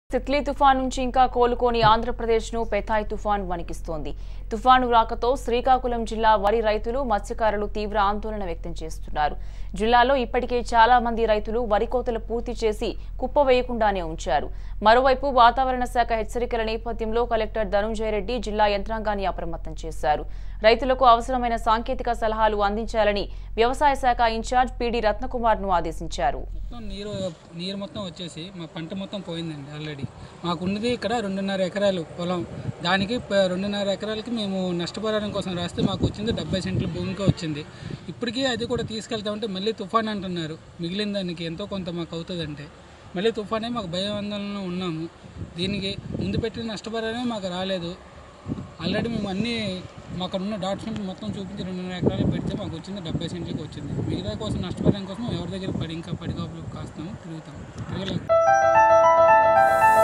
తిత్లీ తుఫాన్ నుంచి ఇంకా కోలుకోని ఆంధ్రప్రదేశ్ను పెథాయ్ తుఫాన్ వణికిస్తోంది తుఫాను రాకతో శ్రీకాకుళం జిల్లా వరి రైతులు మత్స్యకారులు తీవ్ర ఆందోళన వ్యక్తం చేస్తున్నారు జిల్లాలో ఇప్పటికే చాలా మంది రైతులు వరి కోతలు పూర్తి చేసి కుప్ప వేయకుండానే ఉంచారు మరోవైపు వాతావరణ శాఖ హెచ్చరికల నేపథ్యంలో కలెక్టర్ ధనుంజయ రెడ్డి జిల్లా యంత్రాంగాన్ని అప్రమత్తం చేశారు రైతులకు అవసరమైన సాంకేతిక సలహాలు అందించాలని వ్యవసాయ శాఖ ఇన్ఛార్జ్ పీడీ రత్నకుమార్ ను ఆదేశించారు మొత్తం నీరు నీరు మొత్తం వచ్చేసి మా పంట మొత్తం పోయిందండి ఆల్రెడీ మాకున్నది ఇక్కడ రెండున్నర ఎకరాలు పొలం దానికి ప- రెండున్నర ఎకరాలకి మేము నష్టపరిహారం కోసం రాస్తే మాకు వచ్చింది డెబ్బై సెంట్ల భూమికి వచ్చింది ఇప్పటికీ అది కూడా తీసుకెళ్తామంటే మళ్ళీ తుఫాన్ అంటున్నారు మిగిలిన దానికి ఎంతో కొంత మాకు అవుతుందంటే మళ్ళీ తుఫానే మాకు భయాందోళనలో ఉన్నాము దీనికి ముందు పెట్టిన నష్టపరిహారమే మాకు రాలేదు ఆల్రెడీ మేము అన్నీ మాకు ఉన్న డాట్ సెంట్లు మొత్తం చూపించి రెండున్నర ఎకరాలు పెడితే మాకు వచ్చింది డెబ్బై సెంట్లకి వచ్చింది మిగతా కోసం నష్టపరిహారం కోసం ఎవరి దగ్గర పడి ఇంకా పడిగాపులు కాస్తాము తిరుగుతాము తిరగలేక